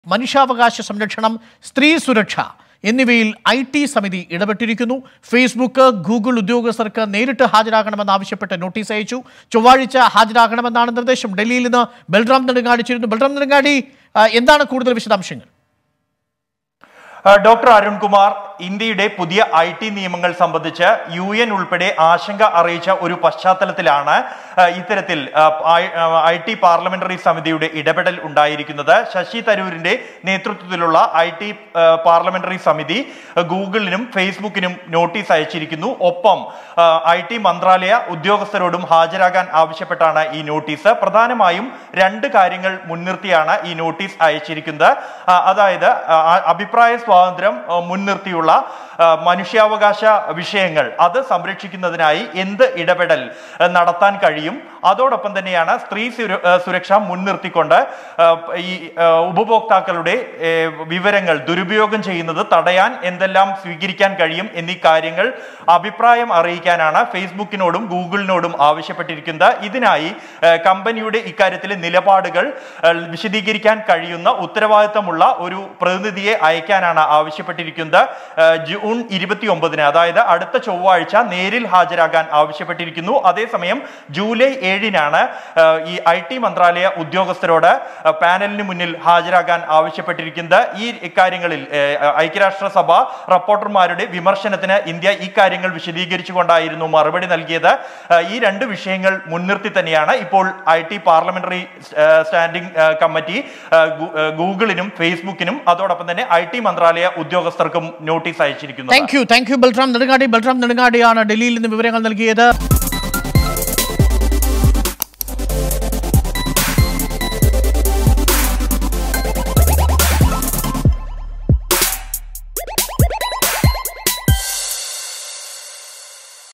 മനുഷ്യാവകാശ സംരക്ഷണം സ്ത്രീ സുരക്ഷ എന്നിവയിൽ ഐ ടി സമിതി ഇടപെട്ടിരിക്കുന്നു ഫേസ്ബുക്ക് ഗൂഗിൾ ഉദ്യോഗസ്ഥർക്ക് നേരിട്ട് ഹാജരാകണമെന്ന് ആവശ്യപ്പെട്ട് നോട്ടീസ് അയച്ചു ചൊവ്വാഴ്ച ഹാജരാകണമെന്നാണ് നിർദ്ദേശം ഡൽഹിയിൽ നിന്ന് ബൽറാം നെടുങ്ങാടി ചേരുന്നു ബൽറാം നെടുങ്ങാടി ആ, എന്താണ് കൂടുതൽ വിശദാംശങ്ങൾ ആ, ഡോക്ടർ അരുൺകുമാർ ഇന്ത്യയുടെ പുതിയ ഐ ടി നിയമങ്ങൾ സംബന്ധിച്ച് യു എൻ ഉൾപ്പെടെ ആശങ്ക അറിയിച്ച ഒരു പശ്ചാത്തലത്തിലാണ് ആ, ഇത്തരത്തിൽ ഐ ടി പാർലമെന്ററി സമിതിയുടെ ഇടപെടൽ ഉണ്ടായിരിക്കുന്നത് ശശി തരൂരിന്റെ നേതൃത്വത്തിലുള്ള ഐ ടി പാർലമെന്ററി സമിതി ആ, ഗൂഗിളിനും ഫേസ്ബുക്കിനും നോട്ടീസ് അയച്ചിരിക്കുന്നു ഒപ്പം ഐ ടി മന്ത്രാലയ ഉദ്യോഗസ്ഥരോടും ഹാജരാകാൻ ആവശ്യപ്പെട്ടാണ് ഈ നോട്ടീസ് പ്രധാനമായും രണ്ട് കാര്യങ്ങൾ മുൻനിർത്തിയാണ് ഈ നോട്ടീസ് അയച്ചിരിക്കുന്നത് ആ, അതായത് ആ, അഭിപ്രായ സ്വാതന്ത്ര്യം ആ, മുൻനിർത്തിയുള്ള ആ, മനുഷ്യാവകാശ വിഷയങ്ങൾ അത് സംരക്ഷിക്കുന്നതിനായി എന്ത് ഇടപെടൽ ആ, നടത്താൻ കഴിയും അതോടൊപ്പം തന്നെയാണ് സ്ത്രീ സുര- ആ, സുരക്ഷ മുൻനിർത്തിക്കൊണ്ട് ആ, ഈ ആ, ഉപഭോക്താക്കളുടെ ഏ, വിവരങ്ങൾ ദുരുപയോഗം ചെയ്യുന്നത് തടയാൻ എന്തെല്ലാം സ്വീകരിക്കാൻ കഴിയും എന്നീ കാര്യങ്ങൾ അഭിപ്രായം അറിയിക്കാനാണ് ഫേസ്ബുക്കിനോടും ഗൂഗിളിനോടും ആവശ്യപ്പെട്ടിരിക്കുന്നത് ഇതിനായി ആ, കമ്പനിയുടെ ഇക്കാര്യത്തിലെ നിലപാടുകൾ ആ, വിശദീകരിക്കാൻ കഴിയുന്ന ഉത്തരവാദിത്തമുള്ള ഒരു പ്രതിനിധിയെ അയക്കാനാണ് ആവശ്യപ്പെട്ടിരിക്കുന്നത് ആ, ജൂൺ ഇരുപത്തി ഒമ്പതിന് അതായത് അടുത്ത ചൊവ്വാഴ്ച നേരിൽ ഹാജരാകാൻ ആവശ്യപ്പെട്ടിരിക്കുന്നു അതേസമയം ജൂലൈ ഏഴിനാണ് ആ, ഈ ഐ ടി മന്ത്രാലയ ഉദ്യോഗസ്ഥരോട് ആ, പാനലിന് മുന്നിൽ ഹാജരാകാൻ ആവശ്യപ്പെട്ടിരിക്കുന്നത് ഈ ഇക്കാര്യങ്ങളിൽ ഏ, ഐക്യരാഷ്ട്രസഭ റിപ്പോർട്ടർമാരുടെ വിമർശനത്തിന് ഇന്ത്യ ഈ കാര്യങ്ങൾ വിശദീകരിച്ചുകൊണ്ടായിരുന്നു മറുപടി നൽകിയത് ആ, ഈ രണ്ട് വിഷയങ്ങൾ മുൻനിർത്തി തന്നെയാണ് ഇപ്പോൾ ഐ ടി പാർലമെന്ററി സ്റ്റാൻഡിംഗ് ആ, കമ്മിറ്റി ആ, ഗൂ- ആ, ഗൂഗിളിനും ഫേസ്ബുക്കിനും അതോടൊപ്പം തന്നെ ഐ ടി മന്ത്രാലയ ഉദ്യോഗസ്ഥർക്കും നോട്ടീസ് അയച്ചിരിക്കുന്നത് thank you thank you Balram Nedungadi Balram നെടുങ്ങാടിയാണ് ഡൽഹിയിൽ നിന്ന് വിവരങ്ങൾ നൽകിയത്